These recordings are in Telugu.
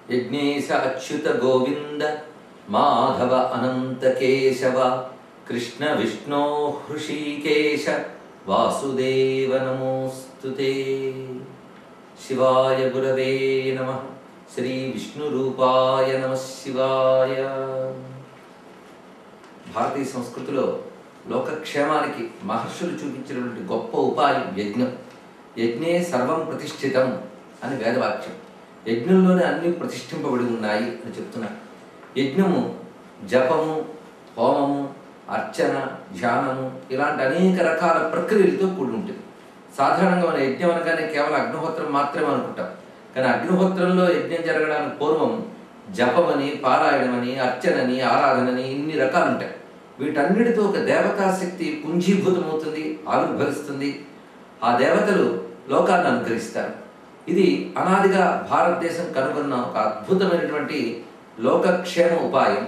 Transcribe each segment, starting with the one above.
యజ్ఞేశ అచ్యుత గోవింద మాధవ అనంత కేశవ కృష్ణ విష్ణో హృషీకేశ వాసుదేవ నమోస్తుతే శివాయ గురవే నమ శ్రీ విష్ణురూపాయ నమ శివాయ భారతీయ సంస్కృతిలో లోకక్షేమానికి మహర్షులు చూపించినటువంటి గొప్ప ఉపాయం యజ్ఞం యజ్ఞే సర్వం ప్రతిష్ఠితం అని వేదవాక్యం యజ్ఞంలోనే అన్ని ప్రతిష్ఠింపబడి ఉన్నాయి అని చెప్తున్నారు యజ్ఞము జపము హోమము అర్చన ధ్యానము ఇలాంటి అనేక రకాల ప్రక్రియలతో కూడి ఉంటుంది సాధారణంగా మన యజ్ఞం అనగానే కేవలం అగ్నిహోత్రం మాత్రమే అనుకుంటాం కానీ అగ్నిహోత్రంలో యజ్ఞం జరగడానికి పూర్వం జపమని పారాయణమని అర్చనని ఆరాధనని ఇన్ని రకాలు ఉంటాయి వీటన్నిటితో ఒక దేవతా శక్తి పుంజీభూతమవుతుంది ఆవిర్భవిస్తుంది ఆ దేవతలు లోకాన్ని అనుగ్రహిస్తారు ఇది అనాదిగా భారతదేశం కనుగొన్న ఒక అద్భుతమైనటువంటి లోకక్షేమ ఉపాయం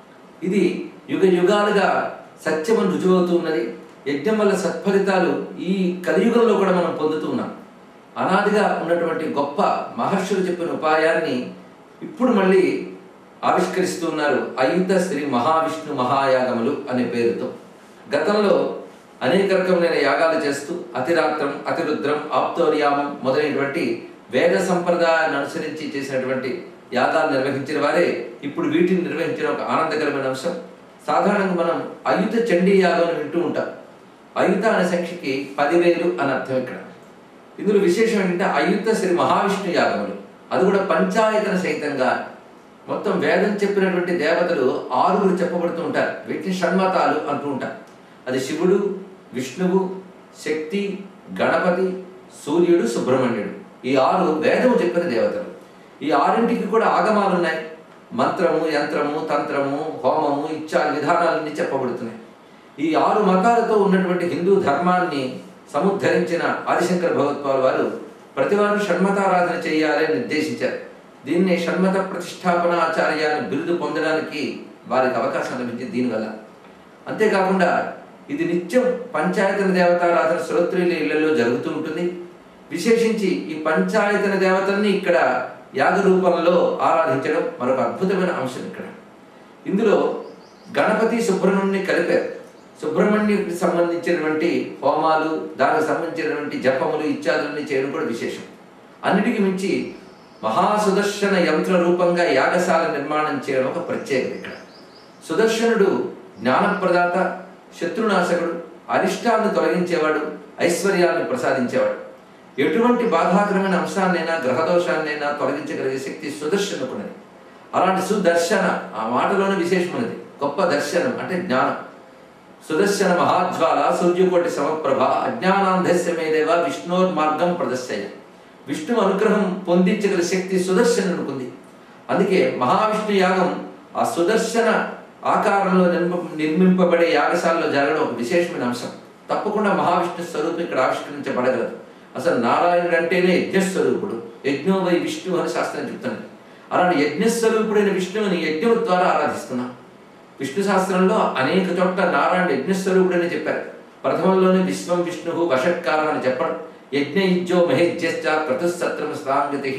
ఇది యుగ యుగాలుగా సత్యమని రుజువవుతూ ఉన్నది యజ్ఞం వల్ల సత్ఫలితాలు ఈ కలియుగంలో కూడా మనం పొందుతూ ఉన్నాం అనాదిగా ఉన్నటువంటి గొప్ప మహర్షులు చెప్పిన ఉపాయాన్ని ఇప్పుడు మళ్ళీ ఆవిష్కరిస్తూ ఉన్నారు అయుత శ్రీ మహావిష్ణు మహాయాగములు అనే పేరుతో గతంలో అనేక రకమైన యాగాలు చేస్తూ అతిరాత్రం అతిరుద్రం ఆప్తోర్యామం మొదలైనటువంటి వేద సంప్రదాయాన్ని అనుసరించి చేసినటువంటి యాగాలు నిర్వహించిన వారే ఇప్పుడు వీటిని నిర్వహించిన ఒక ఆనందకరమైన అంశం సాధారణంగా మనం అయుత చండీ యాగం వింటూ ఉంటాం అయుత అనే సంఖ్యకి పదివేలు అని అర్థం ఇక్కడ ఇందులో విశేషం ఏంటంటే అయుత శ్రీ మహావిష్ణు యాగములు అది కూడా పంచాయతన సహితంగా మొత్తం వేదం చెప్పినటువంటి దేవతలు ఆరుగురు చెప్పబడుతూ ఉంటారు వీటిని షణ్మతాలు అంటూ ఉంటారు అది శివుడు విష్ణువు శక్తి గణపతి సూర్యుడు సుబ్రహ్మణ్యుడు ఈ ఆరు వేదము చెప్పిన దేవతలు ఈ ఆరింటికి కూడా ఆగమాలు ఉన్నాయి మంత్రము యంత్రము తంత్రము హోమము ఇత్యాది విధానాలన్నీ చెప్పబడుతున్నాయి ఈ ఆరు మతాలతో ఉన్నటువంటి హిందూ ధర్మాన్ని సముద్ధరించిన ఆదిశంకర భగవత్పాల్ వారు ప్రతివారు షణ్మతారాధన చేయాలని నిర్దేశించారు దీన్ని షణ్మత ప్రతిష్టాపన ఆచార్య అని బిరుదు పొందడానికి వారికి అవకాశం లభించింది దీనివల్ల అంతేకాకుండా ఇది నిత్యం పంచాయతన దేవతారాధన శ్రోత్రియుల ఇళ్లలో జరుగుతూ ఉంటుంది విశేషించి ఈ పంచాయతన దేవతల్ని ఇక్కడ యాగ రూపంలో ఆరాధించడం మరొక అద్భుతమైన అంశం ఇక్కడ ఇందులో గణపతి సుబ్రహ్మణ్యుని కలిపారు సుబ్రహ్మణ్యుడికి సంబంధించినటువంటి హోమాలు దానికి సంబంధించినటువంటి జపములు ఇత్యాదులన్నీ చేయడం కూడా విశేషం అన్నిటికీ మించి మహాసుదర్శన యంత్ర రూపంగా యాగశాల నిర్మాణం చేయడం ఒక ప్రత్యేకత ఇక్కడ సుదర్శనుడు జ్ఞానప్రదాత శత్రునాశకుడు అరిష్టాలను తొలగించేవాడు ఐశ్వర్యాన్ని ప్రసాదించేవాడు ఎటువంటి బాధాకరమైన అంశాన్నైనా గ్రహదోషాన్నైనా తొలగించగలిగే శక్తి సుదర్శనకున్నది అలాంటి సుదర్శన ఆ మాటలోనే విశేషమైనది గొప్ప దర్శనం అంటే జ్ఞానం సుదర్శన మహాజ్వాల సూర్యకోటి సమప్రభ అజ్ఞానాంధస్య మేదేవ విష్ణోర్ మార్గం ప్రదర్శయ విష్ణు అనుగ్రహం పొందించగల శక్తి సుదర్శనుకుంది అందుకే మహావిష్ణు యాగం ఆ సుదర్శన ఆకారంలో నిర్మ నిర్మింపబడే యాగశాలలో జరగడం ఒక విశేషమైన అంశం తప్పకుండా మహావిష్ణు స్వరూపం ఇక్కడ ఆవిష్కరించబడగలదు అసలు నారాయణుడు అంటేనే యజ్ఞస్వరూపుడు యజ్ఞో వై విష్ణు అని శాస్త్రం చెప్తుంది అలాంటి యజ్ఞస్వరూపుడైన విష్ణువుని యజ్ఞం ద్వారా ఆరాధిస్తున్నాం విష్ణు శాస్త్రంలో అనేక చోట్ల నారాయణ యజ్ఞస్వరూపుడని చెప్పారు ప్రథమంలోనే విశ్వం విష్ణు వషట్కారం అని చెప్పడం యజ్ఞ ఇజ్జో మహేజ్యశ్చ క్రతుసత్రం స్థాంగతి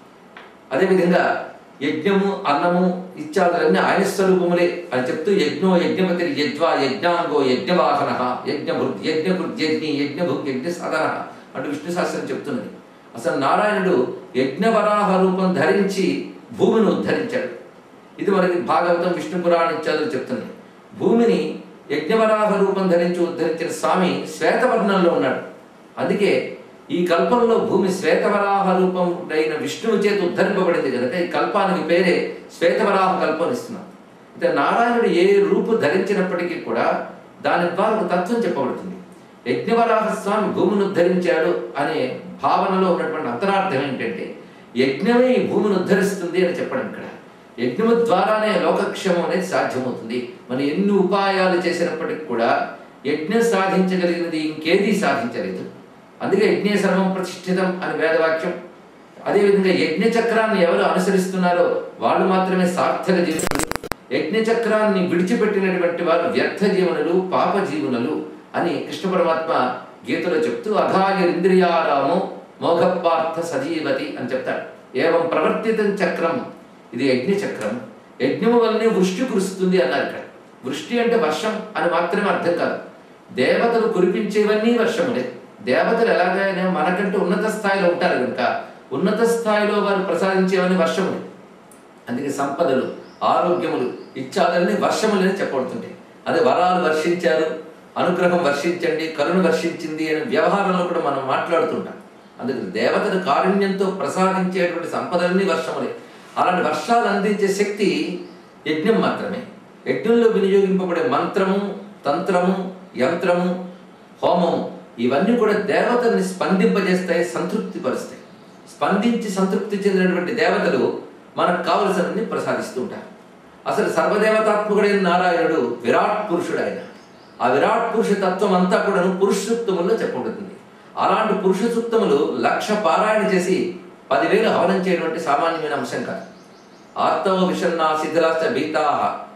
అదేవిధంగా యజ్ఞము అన్నము ఇత్యాదులన్నీ ఆయన స్వరూపములే అని చెప్తూ యజ్ఞో యజ్ఞపతి యజ్వా యజ్ఞాంగో యజ్ఞవాహన యజ్ఞభృత్ యజ్ఞకృత్ యజ్ఞి యజ్ఞభుక్ యజ్ఞ సాధన అంటూ విష్ణు శాస్త్రం చెప్తున్నది అసలు నారాయణుడు యజ్ఞవరాహ రూపం ధరించి భూమిని ఉద్ధరించాడు ఇది మనకి భాగవతం విష్ణు పురాణం ఇత్యాదులు చెప్తుంది భూమిని యజ్ఞవరాహ రూపం ధరించి ఉద్ధరించిన స్వామి శ్వేతవర్ణంలో ఉన్నాడు అందుకే ఈ కల్పంలో భూమి శ్వేతవరాహ రూపం అయిన విష్ణువు చేత ఉద్ధరింపబడింది కనుక ఈ కల్పానికి పేరే శ్వేతవరాహ కల్పం ఇస్తున్నాం అయితే నారాయణుడు ఏ రూపు ధరించినప్పటికీ కూడా దాని ద్వారా ఒక తత్వం చెప్పబడుతుంది యజ్ఞవరాహ స్వామి భూమిని ఉద్ధరించాడు అనే భావనలో ఉన్నటువంటి అంతరార్థం ఏంటంటే యజ్ఞమే ఈ భూమిని ఉద్ధరిస్తుంది అని చెప్పడం ఇక్కడ యజ్ఞము ద్వారానే లోకక్షేమం అనేది సాధ్యమవుతుంది మనం ఎన్ని ఉపాయాలు చేసినప్పటికీ కూడా యజ్ఞం సాధించగలిగినది ఇంకేదీ సాధించలేదు అందుకే యజ్ఞ సర్వం ప్రతిష్ఠితం అని వేదవాక్యం అదేవిధంగా యజ్ఞ చక్రాన్ని ఎవరు అనుసరిస్తున్నారో వాళ్ళు మాత్రమే సార్థక జీవనులు యజ్ఞ చక్రాన్ని విడిచిపెట్టినటువంటి వారు వ్యర్థ జీవనులు పాప జీవనులు అని కృష్ణ పరమాత్మ గీతలో చెప్తూ అఘాయరింద్రియారామో మోఘపార్థ సజీవతి అని చెప్తాడు ఏవం ప్రవర్తితం చక్రం ఇది యజ్ఞ చక్రం యజ్ఞము వల్లనే వృష్టి కురుస్తుంది అన్నారు ఇక్కడ వృష్టి అంటే వర్షం అని మాత్రమే అర్థం కాదు దేవతలు కురిపించేవన్నీ వర్షములే దేవతలు ఎలాగైనా మనకంటే ఉన్నత స్థాయిలో ఉంటారు కనుక ఉన్నత స్థాయిలో వారు ప్రసాదించేవన్నీ వర్షములే అందుకే సంపదలు ఆరోగ్యములు ఇచ్చాలని వర్షములని చెప్పబడుతుంటాయి అదే వరాలు వర్షించారు అనుగ్రహం వర్షించండి కరుణ వర్షించింది అనే వ్యవహారంలో కూడా మనం మాట్లాడుతుంటాం అందుకే దేవతల కారుణ్యంతో ప్రసాదించేటువంటి సంపదలన్నీ వర్షములే అలాంటి వర్షాలు అందించే శక్తి యజ్ఞం మాత్రమే యజ్ఞంలో వినియోగింపబడే మంత్రము తంత్రము యంత్రము హోమము ఇవన్నీ కూడా దేవతల్ని స్పందింపజేస్తాయి సంతృప్తి పరుస్తాయి స్పందించి సంతృప్తి చెందినటువంటి దేవతలు మనకు కావలసినవన్నీ ప్రసాదిస్తూ ఉంటారు అసలు సర్వదేవతాత్మకుడైన నారాయణుడు విరాట్ పురుషుడు ఆయన ఆ విరాట్ పురుష తత్వం అంతా కూడా పురుష సూక్తముల్లో చెప్పబడుతుంది అలాంటి పురుష సూక్తములు లక్ష పారాయణ చేసి పదివేలు హవనం చేయడం సామాన్యమైన అంశం కాదు ఆర్తవ విషన్నా శిథిలాశ్చ భీతా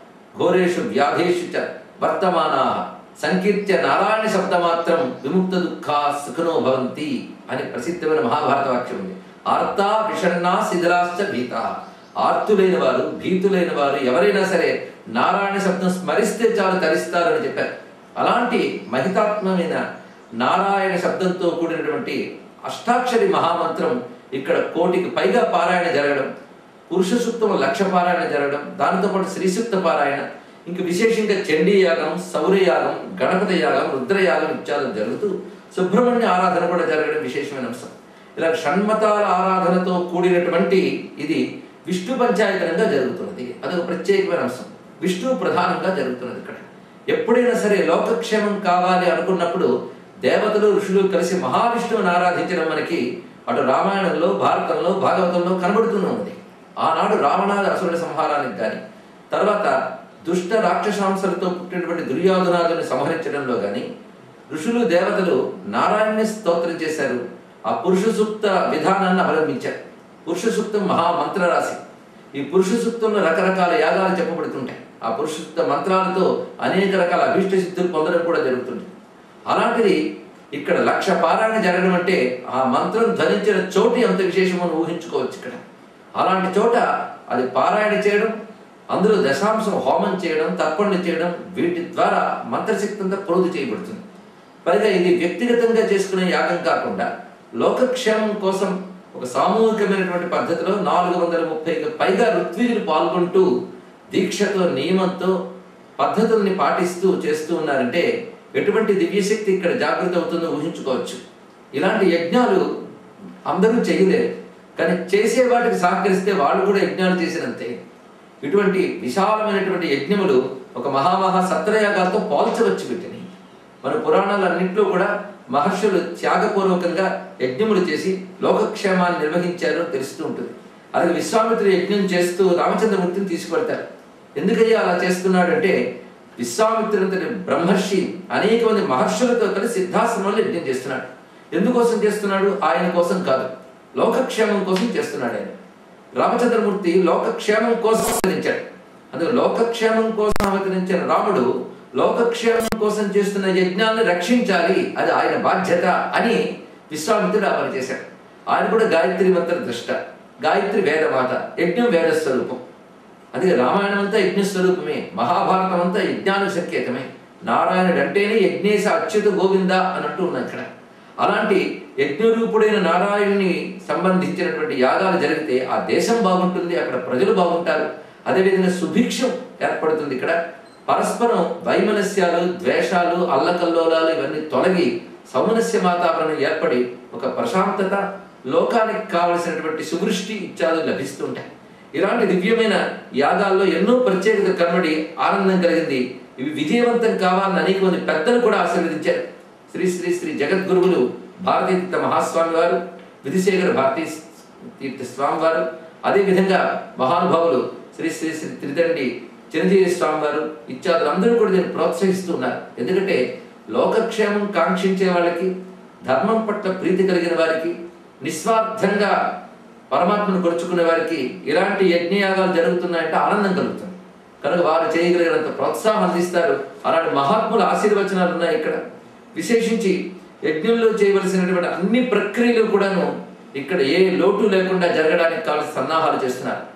ఘోరేషు వ్యాధేషు చ వర్తమానా సంకీర్త్య నారాయణ శబ్దమాత్రం విముక్త దుఃఖా సుఖనో భవంతి అని ప్రసిద్ధమైన మహాభారత వాక్యం ఉంది ఆర్తా విషన్నా శిథిలాశ్చ భీతా ఆర్తులైన వారు భీతులైన వారు ఎవరైనా సరే నారాయణ శబ్దం స్మరిస్తే చాలు తరిస్తారు అని చెప్పారు అలాంటి మహితాత్మమైన నారాయణ శబ్దంతో కూడినటువంటి అష్టాక్షరి మహామంత్రం ఇక్కడ కోటికి పైగా పారాయణ జరగడం పురుష సూక్తం లక్ష పారాయణ జరగడం దానితో పాటు శ్రీ సూక్త పారాయణ ఇంకా విశేషంగా చండీ యాగం సౌరయాగం గణపతి యాగం రుద్రయాగం ఇత్యాదులు జరుగుతూ సుబ్రహ్మణ్య ఆరాధన కూడా జరగడం విశేషమైన అంశం ఇలా షణ్మతాల ఆరాధనతో కూడినటువంటి ఇది విష్ణు పంచాయతనంగా జరుగుతున్నది అదొక ప్రత్యేకమైన అంశం విష్ణు ప్రధానంగా జరుగుతున్నది ఇక్కడ ఎప్పుడైనా సరే లోకక్షేమం కావాలి అనుకున్నప్పుడు దేవతలు ఋషులు కలిసి మహావిష్ణువుని ఆరాధించడం మనకి అటు రామాయణంలో భారతంలో భాగవతంలో కనబడుతూనే ఉంది ఆనాడు రావణాది అసురుల సంహారానికి గాని తర్వాత దుష్ట రాక్షసాంశలతో పుట్టినటువంటి దుర్యోధనాదుని సంహరించడంలో గాని ఋషులు దేవతలు నారాయణ్ణి స్తోత్రం చేశారు ఆ పురుష సూక్త విధానాన్ని అవలంబించారు పురుష సూక్తం మహామంత్ర రాశి ఈ పురుష సూక్తంలో రకరకాల యాగాలు చెప్పబడుతుంటాయి ఆ పురుష సూక్త మంత్రాలతో అనేక రకాల అభీష్ట సిద్ధులు పొందడం కూడా జరుగుతుంది అలాంటిది ఇక్కడ లక్ష పారాయణ జరగడం అంటే ఆ మంత్రం ధరించిన చోటు ఎంత విశేషమని ఊహించుకోవచ్చు ఇక్కడ అలాంటి చోట అది పారాయణ చేయడం అందులో దశాంశం హోమం చేయడం తర్పణలు చేయడం వీటి ద్వారా మంత్రశక్తి అంతా ప్రోధి చేయబడుతుంది పైగా ఇది వ్యక్తిగతంగా చేసుకునే యాగం కాకుండా లోకక్షేమం కోసం ఒక సామూహికమైనటువంటి పద్ధతిలో నాలుగు వందల ముప్పైకి పైగా ఋత్వీయులు పాల్గొంటూ దీక్షతో నియమంతో పద్ధతుల్ని పాటిస్తూ చేస్తూ ఉన్నారంటే ఎటువంటి దివ్యశక్తి ఇక్కడ జాగృత అవుతుందో ఊహించుకోవచ్చు ఇలాంటి యజ్ఞాలు అందరూ చేయలేరు కానీ చేసే వాటికి సహకరిస్తే వాళ్ళు కూడా యజ్ఞాలు చేసినంతే ఇటువంటి విశాలమైనటువంటి యజ్ఞములు ఒక మహామహా సత్రయాగాలతో పోల్చవచ్చు వీటిని మన పురాణాలన్నింటిలో కూడా మహర్షులు త్యాగపూర్వకంగా యజ్ఞములు చేసి లోకక్షేమాన్ని నిర్వహించారో తెలుస్తూ ఉంటుంది అలాగే విశ్వామిత్రుడు యజ్ఞం చేస్తూ రామచంద్రమూర్తిని తీసుకువెళ్తారు ఎందుకయ్యా అలా చేస్తున్నాడంటే విశ్వామిత్రుడంతటి బ్రహ్మర్షి అనేక మంది మహర్షులతో కలిసి సిద్ధాశ్రమంలో యజ్ఞం చేస్తున్నాడు ఎందుకోసం చేస్తున్నాడు ఆయన కోసం కాదు లోకక్షేమం కోసం చేస్తున్నాడు ఆయన రామచంద్రమూర్తి లోకక్షేమం కోసం అవతరించాడు అందుకే లోకక్షేమం కోసం అవతరించిన రాముడు లోకక్షేమం కోసం చేస్తున్న యజ్ఞాన్ని రక్షించాలి అది ఆయన బాధ్యత అని విశ్వామిత్రుడు ఆ పని చేశాడు ఆయన కూడా గాయత్రి మంత్ర దృష్ట గాయత్రి వేదమాత యజ్ఞం వేద స్వరూపం అందుకే రామాయణం అంతా యజ్ఞ స్వరూపమే మహాభారతం అంతా యజ్ఞాను సంకేతమే నారాయణుడు అంటేనే యజ్ఞేశ అచ్యుత గోవింద అని అంటూ ఉన్నాం ఇక్కడ అలాంటి యజ్ఞరూపుడైన నారాయణుని సంబంధించినటువంటి యాగాలు జరిగితే ఆ దేశం బాగుంటుంది అక్కడ ప్రజలు బాగుంటారు అదేవిధంగా సుభిక్షం ఏర్పడుతుంది ఇక్కడ పరస్పరం వైమనస్యాలు ద్వేషాలు అల్లకల్లోలాలు ఇవన్నీ తొలగి సౌమనస్య వాతావరణం ఏర్పడి ఒక ప్రశాంతత లోకానికి కావలసినటువంటి సువృష్టి ఇత్యాదులు లభిస్తుంటాయి ఇలాంటి దివ్యమైన యాగాల్లో ఎన్నో ప్రత్యేకత కనబడి ఆనందం కలిగింది ఇవి విజయవంతం కావాలని అనేక మంది పెద్దలు కూడా ఆశీర్వదించారు శ్రీ శ్రీ శ్రీ జగద్గురువులు భారతీ తీర్థ మహాస్వామి వారు విధిశేఖర భారతీ తీర్థ స్వామి వారు అదేవిధంగా మహానుభావులు శ్రీ శ్రీ శ్రీ త్రిదండి చిరంజీవి స్వామి వారు ఇత్యాదులు అందరూ కూడా దీన్ని ప్రోత్సహిస్తూ ఉన్నారు ఎందుకంటే లోకక్షేమం కాంక్షించే వాళ్ళకి ధర్మం పట్ల ప్రీతి కలిగిన వారికి నిస్వార్థంగా పరమాత్మను కొలుచుకునే వారికి ఇలాంటి యజ్ఞయాగాలు జరుగుతున్నాయంటే ఆనందం కలుగుతుంది కనుక వారు చేయగలిగినంత ప్రోత్సాహం అందిస్తారు అలాంటి మహాత్ముల ఆశీర్వచనాలు ఉన్నాయి ఇక్కడ విశేషించి యజ్ఞంలో చేయవలసినటువంటి అన్ని ప్రక్రియలు కూడాను ఇక్కడ ఏ లోటు లేకుండా జరగడానికి కావాల్సిన సన్నాహాలు చేస్తున్నారు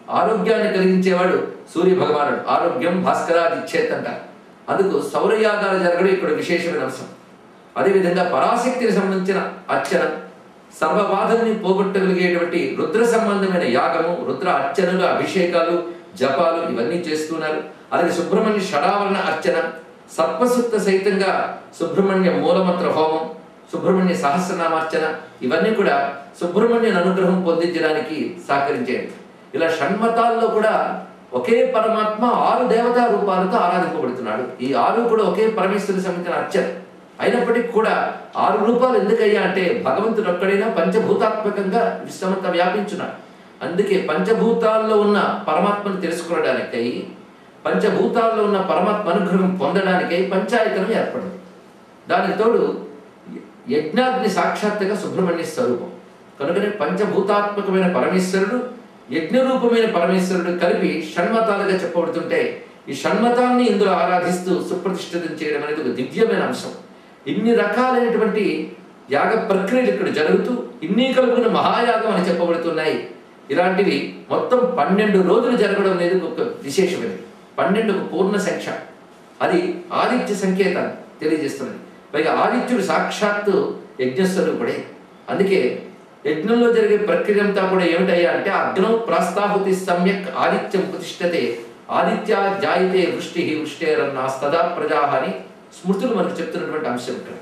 ఆరోగ్యాన్ని కలిగించేవాడు సూర్య భగవానుడు ఆరోగ్యం భాస్కరాది ఇచ్చేత్ అంటారు అందుకు సౌరయాగాలు జరగడం ఇక్కడ విశేషమైన అంశం అదేవిధంగా పరాశక్తికి సంబంధించిన అర్చన సర్వబాధల్ని పోగొట్టగలిగేటువంటి రుద్ర సంబంధమైన యాగము రుద్ర అర్చనలు అభిషేకాలు జపాలు ఇవన్నీ చేస్తున్నారు అలాగే సుబ్రహ్మణ్య షడావరణ అర్చన సర్పసుక్త సహితంగా సుబ్రహ్మణ్య మూలమంత్ర హోమం సుబ్రహ్మణ్య సహస్రనామార్చన ఇవన్నీ కూడా సుబ్రహ్మణ్యుని అనుగ్రహం పొందించడానికి సహకరించేవి ఇలా షణ్మతాల్లో కూడా ఒకే పరమాత్మ ఆరు దేవతా రూపాలతో ఆరాధింపబడుతున్నాడు ఈ ఆరు కూడా ఒకే పరమేశ్వరుని సంబంధించిన అర్చన అయినప్పటికీ కూడా ఆరు రూపాలు ఎందుకయ్యా అంటే భగవంతుడు ఒక్కడైనా పంచభూతాత్మకంగా విశ్వమంతా వ్యాపించున్నాడు అందుకే పంచభూతాల్లో ఉన్న పరమాత్మను తెలుసుకోవడానికై పంచభూతాల్లో ఉన్న పరమాత్మ అనుగ్రహం పొందడానికై పంచాయతనం ఏర్పడింది దానికి తోడు యజ్ఞాగ్ని సాక్షాత్తుగా సుబ్రహ్మణ్య స్వరూపం కనుకనే పంచభూతాత్మకమైన పరమేశ్వరుడు యజ్ఞరూపమైన పరమేశ్వరుడు కలిపి షణ్మతాలుగా చెప్పబడుతుంటే ఈ షణ్మతాన్ని ఇందులో ఆరాధిస్తూ సుప్రతిష్ఠితం చేయడం అనేది ఒక దివ్యమైన అంశం ఇన్ని రకాలైనటువంటి యాగ ప్రక్రియలు ఇక్కడ జరుగుతూ ఇన్ని కలుపుకున్న మహాయాగం అని చెప్పబడుతున్నాయి ఇలాంటివి మొత్తం పన్నెండు రోజులు జరగడం అనేది ఒక విశేషమైనది పన్నెండు ఒక పూర్ణ సంఖ్య అది ఆదిత్య సంకేతాన్ని తెలియజేస్తున్నది పైగా ఆదిత్యుడు సాక్షాత్తు యజ్ఞస్వరూపుడే అందుకే యజ్ఞంలో జరిగే ప్రక్రియ అంతా కూడా ఏమిటయ్యా అంటే అగ్నౌ ప్రాస్తాహుతి సమ్యక్ ఆదిత్యం ప్రతిష్టతే ఆదిత్య జాయితే వృష్టి వృష్టేరన్నాస్తదా ప్రజా అని స్మృతులు మనకు చెప్తున్నటువంటి అంశం ఇక్కడ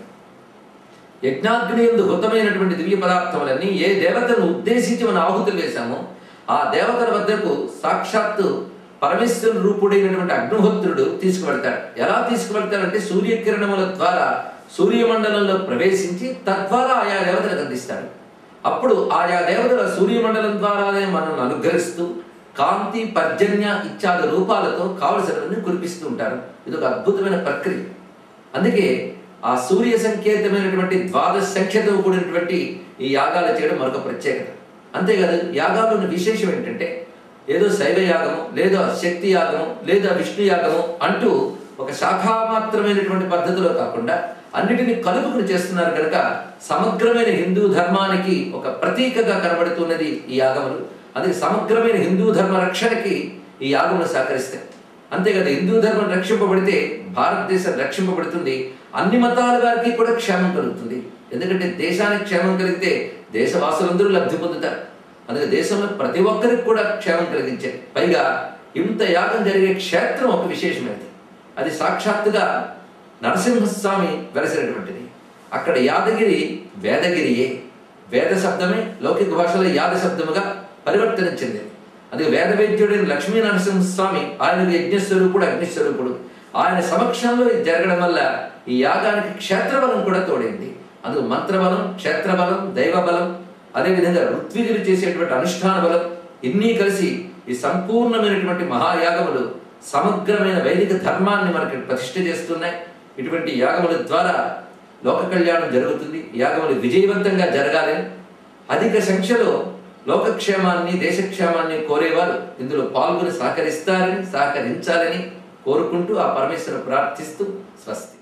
యజ్ఞాగ్ని ఎందు హృతమైనటువంటి దివ్య పదార్థములన్నీ ఏ దేవతను ఉద్దేశించి మనం ఆహుతులు వేశామో ఆ దేవతల వద్దకు సాక్షాత్తు పరమేశ్వర రూపుడైనటువంటి అగ్నిహోత్రుడు తీసుకువెళ్తాడు ఎలా తీసుకువెళ్తాడంటే సూర్యకిరణముల ద్వారా సూర్యమండలంలో ప్రవేశించి తద్వారా ఆయా దేవతలకు అందిస్తాడు అప్పుడు ఆయా దేవతల సూర్యమండలం ద్వారానే మనల్ని అనుగ్రహిస్తూ కాంతి పర్జన్య ఇత్యాది రూపాలతో కావలసినవన్నీ కురిపిస్తూ ఉంటారు ఇది ఒక అద్భుతమైన ప్రక్రియ అందుకే ఆ సూర్య సంకేతమైనటువంటి ద్వాదశ సంఖ్యతో కూడినటువంటి ఈ యాగాలు చేయడం మరొక ప్రత్యేకత అంతేకాదు యాగాల్లోని విశేషం ఏంటంటే ఏదో శైవ యాగము లేదా శక్తి యాగము లేదా విష్ణు యాగము అంటూ ఒక శాఖామాత్రమైనటువంటి పద్ధతిలో కాకుండా అన్నిటిని కలుపుకుని చేస్తున్నారు కనుక సమగ్రమైన హిందూ ధర్మానికి ఒక ప్రతీకగా కనబడుతున్నది ఈ యాగములు అందుకే సమగ్రమైన హిందూ ధర్మ రక్షణకి ఈ యాగములు సహకరిస్తాయి అంతేకాదు హిందూ ధర్మం రక్షింపబడితే భారతదేశం రక్షింపబడుతుంది అన్ని మతాల వారికి కూడా క్షేమం కలుగుతుంది ఎందుకంటే దేశానికి క్షేమం కలిగితే దేశవాసులందరూ లబ్ధి పొందుతారు అందుకే దేశంలో ప్రతి ఒక్కరికి కూడా క్షేమం కలిగించే పైగా ఇంత యాగం జరిగే క్షేత్రం ఒక విశేషమైనది అది సాక్షాత్తుగా నరసింహస్వామి వెలసినటువంటిది అక్కడ యాదగిరి వేదగిరియే వేద శబ్దమే లౌకిక భాషలో యాద శబ్దముగా పరివర్తనం చెందింది అందుకే వేద వైద్యుడైన లక్ష్మీ నరసింహస్వామి ఆయన యజ్ఞస్వరూపుడు అగ్నిస్వరూపుడు ఆయన సమక్షంలో ఇది జరగడం వల్ల ఈ యాగానికి క్షేత్రబలం కూడా తోడైంది అందుకు మంత్రబలం క్షేత్రబలం దైవబలం అదేవిధంగా ఋత్విజులు చేసేటువంటి అనుష్ఠాన బలం ఇన్ని కలిసి ఈ సంపూర్ణమైనటువంటి మహాయాగములు సమగ్రమైన వైదిక ధర్మాన్ని మనకి ప్రతిష్ఠ చేస్తున్నాయి ఇటువంటి యాగముల ద్వారా లోక కళ్యాణం జరుగుతుంది యాగములు విజయవంతంగా జరగాలి అధిక సంఖ్యలో లోకక్షేమాన్ని దేశక్షేమాన్ని కోరేవారు ఇందులో పాల్గొని సహకరిస్తారని సహకరించాలని కోరుకుంటూ ఆ పరమేశ్వరు ప్రార్థిస్తూ స్వస్తి